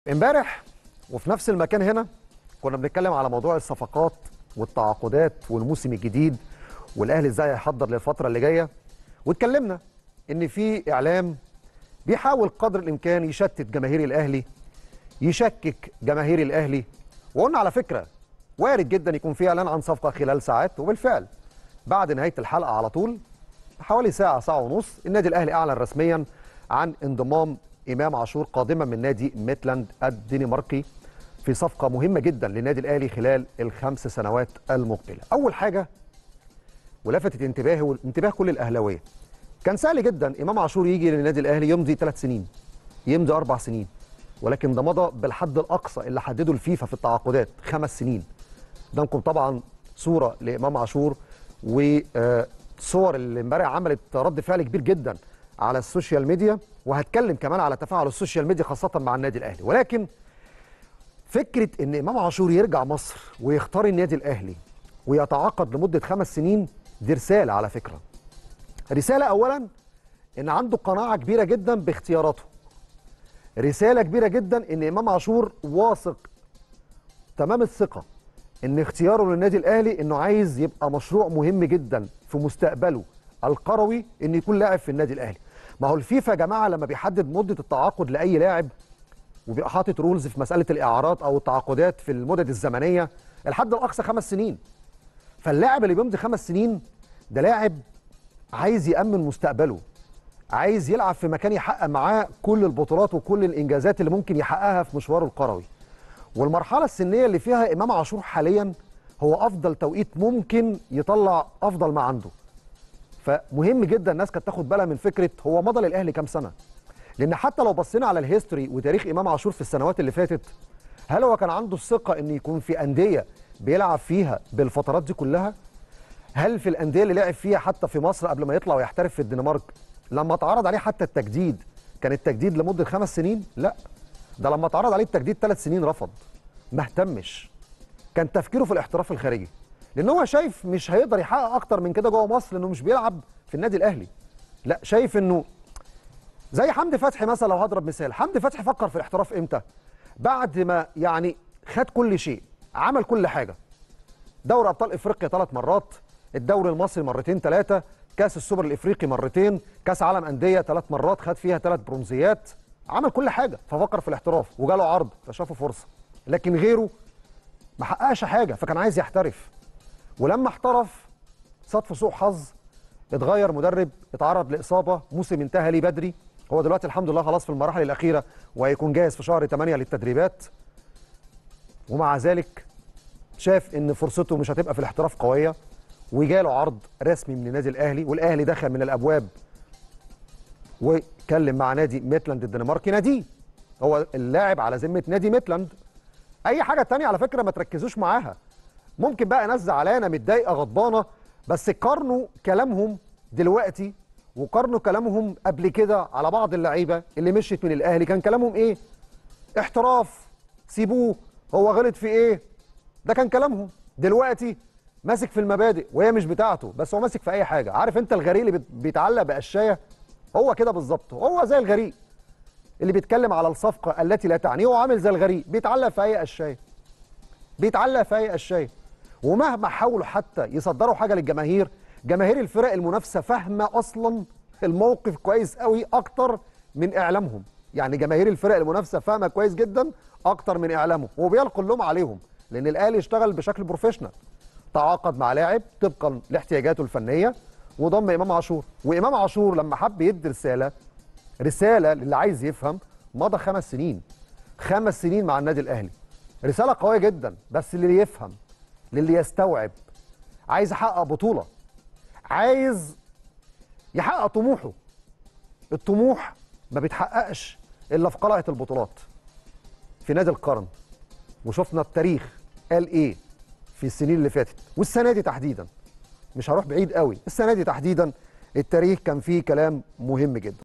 امبارح وفي نفس المكان هنا كنا بنتكلم على موضوع الصفقات والتعاقدات والموسم الجديد والاهلي ازاي هيحضر للفتره اللي جايه واتكلمنا ان في اعلام بيحاول قدر الامكان يشتت جماهير الاهلي يشكك جماهير الاهلي وقلنا على فكره وارد جدا يكون في اعلان عن صفقه خلال ساعات وبالفعل بعد نهايه الحلقه على طول حوالي ساعه ساعه ونص النادي الاهلي اعلن رسميا عن انضمام امام عاشور قادما من نادي ميتلاند الدنماركي في صفقه مهمه جدا للنادي الاهلي خلال الخمس سنوات المقبله. اول حاجه ولفتت انتباهي وانتباه كل الاهلاويه. كان سهل جدا امام عاشور يجي للنادي الاهلي يمضي ثلاث سنين يمضي اربع سنين ولكن ده مضى بالحد الاقصى اللي حدده الفيفا في التعاقدات خمس سنين. قدامكم طبعا صوره لامام عاشور وصور اللي امبارح عملت رد فعل كبير جدا على السوشيال ميديا وهتكلم كمان على تفاعل السوشيال ميديا خاصه مع النادي الاهلي ولكن فكره ان امام عاشور يرجع مصر ويختار النادي الاهلي ويتعاقد لمده خمس سنين دي رساله على فكره رساله اولا ان عنده قناعه كبيره جدا باختياراته رساله كبيره جدا ان امام عاشور واثق تمام الثقه ان اختياره للنادي الاهلي انه عايز يبقى مشروع مهم جدا في مستقبله القروي ان يكون لاعب في النادي الاهلي ما هو الفيفا يا جماعه لما بيحدد مده التعاقد لاي لاعب وبيبقى حاطط رولز في مساله الاعارات او التعاقدات في المدد الزمنيه الحد الاقصى خمس سنين فاللاعب اللي بيمضي خمس سنين ده لاعب عايز يامن مستقبله عايز يلعب في مكان يحقق معاه كل البطولات وكل الانجازات اللي ممكن يحققها في مشواره القروي والمرحله السنيه اللي فيها امام عاشور حاليا هو افضل توقيت ممكن يطلع افضل ما عنده فمهم جدا الناس كانت تاخد بالها من فكره هو مضى للاهلي كام سنه لان حتى لو بصينا على الهيستوري وتاريخ امام عاشور في السنوات اللي فاتت هل هو كان عنده الثقه ان يكون في انديه بيلعب فيها بالفترات دي كلها هل في الانديه اللي لعب فيها حتى في مصر قبل ما يطلع ويحترف في الدنمارك لما اتعرض عليه حتى التجديد كان التجديد لمده خمس سنين لا ده لما اتعرض عليه التجديد ثلاث سنين رفض ما اهتمش كان تفكيره في الاحتراف الخارجي لان هو شايف مش هيقدر يحقق اكتر من كده جوه مصر لانه مش بيلعب في النادي الاهلي لا شايف انه زي حمدي فتحي مثلا لو هضرب مثال حمدي فتحي فكر في الاحتراف امتى بعد ما يعني خد كل شيء عمل كل حاجه دوري ابطال افريقيا ثلاث مرات الدوري المصري مرتين ثلاثه كاس السوبر الافريقي مرتين كاس عالم انديه ثلاث مرات خد فيها ثلاث برونزيات عمل كل حاجه ففكر في الاحتراف وجاله عرض فشافه فرصه لكن غيره ما حققش حاجه فكان عايز يحترف ولما احترف صدف سوء حظ اتغير مدرب اتعرض لاصابه موسم انتهى ليه بدري هو دلوقتي الحمد لله خلاص في المراحل الاخيره وهيكون جاهز في شهر 8 للتدريبات ومع ذلك شاف ان فرصته مش هتبقى في الاحتراف قويه وجاله عرض رسمي من النادي الاهلي والاهلي دخل من الابواب واتكلم مع نادي ميتلاند الدنماركي ناديه هو اللاعب على ذمه نادي ميتلاند اي حاجه تانية على فكره ما تركزوش معاها ممكن بقى ناس زعلانه متضايقه غضبانه بس قارنوا كلامهم دلوقتي وقارنوا كلامهم قبل كده على بعض اللعيبه اللي مشيت من الاهلي كان كلامهم ايه احتراف سيبوه هو غلط في ايه ده كان كلامهم دلوقتي ماسك في المبادئ وهي مش بتاعته بس هو ماسك في اي حاجه عارف انت الغريق اللي بيتعلق بقشايه هو كده بالظبط هو زي الغريق اللي بيتكلم على الصفقه التي لا تعنيه هو عامل زي الغريق بيتعلق في اي قشايه بيتعلق في اي قشايه ومهما حاولوا حتى يصدروا حاجه للجماهير جماهير الفرق المنافسه فاهمه اصلا الموقف كويس قوي اكتر من اعلامهم يعني جماهير الفرق المنافسه فاهمه كويس جدا اكتر من اعلامهم وبيلقوا اللوم عليهم لان الاهلي اشتغل بشكل بروفيشنال تعاقد مع لاعب طبقا لاحتياجاته الفنيه وضم امام عاشور وامام عاشور لما حب يدي رساله رساله للي عايز يفهم مضى خمس سنين خمس سنين مع النادي الاهلي رساله قويه جدا بس للي يفهم للي يستوعب عايز يحقق بطوله عايز يحقق طموحه الطموح ما بيتحققش الا في قلعه البطولات في نادي القرن وشفنا التاريخ قال ايه في السنين اللي فاتت والسنه دي تحديدا مش هروح بعيد قوي السنه دي تحديدا التاريخ كان فيه كلام مهم جدا